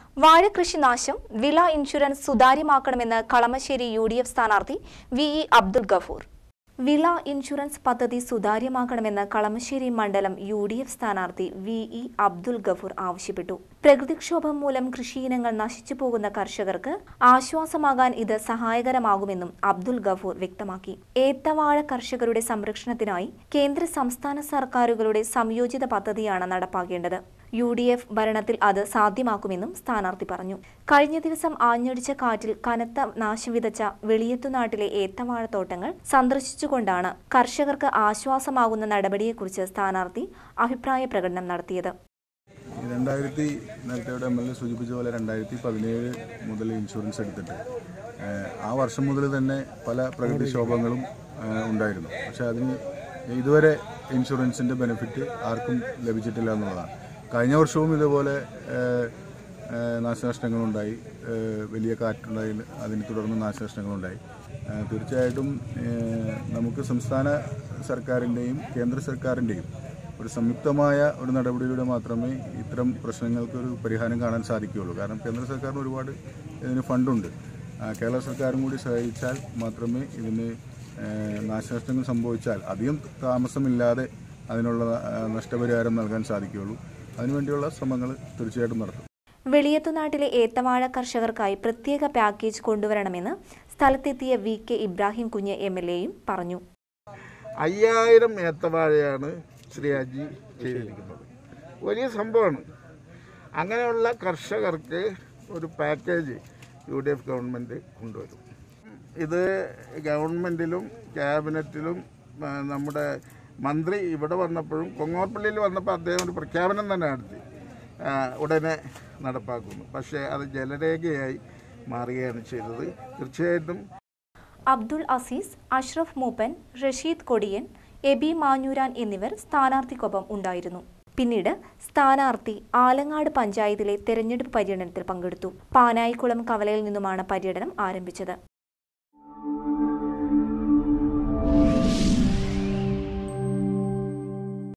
വാഴകൃഷി നാശം വിള ഇൻഷുറൻസ് സുതാര്യമാക്കണമെന്ന് കളമശ്ശേരി യു ഡി എഫ് സ്ഥാനാർത്ഥി വി ഇ അബ്ദുൽ ഗഫൂർ വിള ഇൻഷുറൻസ് പദ്ധതി സുതാര്യമാക്കണമെന്ന് കളമശ്ശേരി മണ്ഡലം യു ഡി എഫ് സ്ഥാനാർത്ഥി വി ഇ അബ്ദുൽ ഗഫൂർ ആവശ്യപ്പെട്ടു പ്രകൃതിക്ഷോഭം മൂലം കൃഷിയിനങ്ങൾ നശിച്ചു പോകുന്ന കർഷകർക്ക് ആശ്വാസമാകാൻ ഇത് സഹായകരമാകുമെന്നും അബ്ദുൽ ഗഫൂർ വ്യക്തമാക്കി ഏത്തവാഴ കർഷകരുടെ സംരക്ഷണത്തിനായി കേന്ദ്ര സംസ്ഥാന സർക്കാരുകളുടെ സംയോജിത പദ്ധതിയാണ് നടപ്പാക്കേണ്ടത് യു ഡി എഫ് ഭരണത്തിൽ അത് സാധ്യമാക്കുമെന്നും സ്ഥാനാർത്ഥി പറഞ്ഞു കഴിഞ്ഞ ദിവസം ആഞ്ഞടിച്ച കാറ്റിൽ കനത്ത നാശം വിതച്ച വെളിയത്തുനാട്ടിലെ ഏത്തവാഴത്തോട്ടങ്ങൾ സന്ദർശിച്ചുകൊണ്ടാണ് കർഷകർക്ക് ആശ്വാസമാകുന്ന നടപടിയെക്കുറിച്ച് സ്ഥാനാർത്ഥി അഭിപ്രായ പ്രകടനം നടത്തിയത് രണ്ടായിരത്തി നേരത്തെ എം എൽ എ സൂചിപ്പിച്ച പോലെ രണ്ടായിരത്തി പതിനേഴ് മുതൽ ഇൻഷുറൻസ് എടുത്തിട്ട് ഏഹ്, ആ വർഷം മുതൽ തന്നെ പല പ്രകൃതിക്ഷോഭങ്ങളും ഏഹ്, ഉണ്ടായിരുന്നു പക്ഷെ അതിന് ഇതുവരെ ഇൻഷുറൻസിൻ്റെ ബെനിഫിറ്റ് ആർക്കും ലഭിച്ചിട്ടില്ല എന്നുള്ളതാണ് കഴിഞ്ഞ വർഷവും ഇതുപോലെ ഏഹ്, ഏഹ്, നാശനഷ്ടങ്ങളുണ്ടായി ഏഹ്, വലിയ കാറ്റുണ്ടായി അതിനെ തുടർന്ന് നാശനഷ്ടങ്ങളുണ്ടായി ഏഹ്, തീർച്ചയായിട്ടും ഏഹ്, നമുക്ക് സംസ്ഥാന സർക്കാരിൻ്റെയും കേന്ദ്ര സർക്കാരിൻ്റെയും ഒരു സംയുക്തമായ ഒരു നടപടിയിലൂടെ മാത്രമേ ഇത്തരം പ്രശ്നങ്ങൾക്ക് ഒരു പരിഹാരം കാണാൻ സാധിക്കുകയുള്ളൂ കാരണം കേന്ദ്ര സർക്കാരിന് ഒരുപാട് ഇതിന് ഫണ്ടുണ്ട് ആ, കേരള സർക്കാരും കൂടി സഹായിച്ചാൽ മാത്രമേ ഇതിന് ഏഹ്, നാശനഷ്ടങ്ങൾ സംഭവിച്ചാൽ അധികം താമസമില്ലാതെ അതിനുള്ള ആ, നഷ്ടപരിഹാരം നൽകാൻ സാധിക്കുകയുള്ളൂ അതിനുവേണ്ടിയുള്ള ശ്രമങ്ങൾ തീർച്ചയായിട്ടും നടത്തും വെളിയത്തുനാട്ടിലെ ഏത്തവാഴ കർഷകർക്കായി പ്രത്യേക പാക്കേജ് കൊണ്ടുവരണമെന്ന് സ്ഥലത്തെത്തിയ വി കെ ഇബ്രാഹിം കുഞ്ഞ് എം എൽ എയും പറഞ്ഞു അയ്യായിരം ഏത്തവാഴയാണ് ശ്രീ അജി ചെയ്തിരിക്കുന്നത് വലിയ സംഭവമാണ് അങ്ങനെയുള്ള കർഷകർക്ക് ഒരു package U D F government കൊണ്ടുവരും ഇത് ഗവൺമെൻറ്റിലും ക്യാബിനറ്റിലും ആ, നമ്മുടെ മന്ത്രി ഇവിടെ വന്നപ്പോഴും കൊങ്ങോർപ്പള്ളിയിൽ വന്നപ്പോൾ അദ്ദേഹം ഒരു പ്രഖ്യാപനം തന്നെ നടത്തി ആ, ഉടനെ നടപ്പാക്കുന്നു പക്ഷേ അത് ജലരേഖയായി മാറുകയാണ് ചെയ്തത് തീർച്ചയായിട്ടും അബ്ദുൾ അസീസ് അഷ്റഫ് മൂപ്പൻ റഷീദ് കൊടിയൻ എബി മാഞ്ഞൂരാൻ എന്നിവർ സ്ഥാനാർത്ഥിക്കൊപ്പം ഉണ്ടായിരുന്നു പിന്നീട് സ്ഥാനാർത്ഥി ആലങ്ങാട് പഞ്ചായത്തിലെ തെരഞ്ഞെടുപ്പ് പര്യടനത്തിൽ പങ്കെടുത്തു പാനായിക്കുളം കവലയിൽ നിന്നുമാണ് പര്യടനം ആരംഭിച്ചത്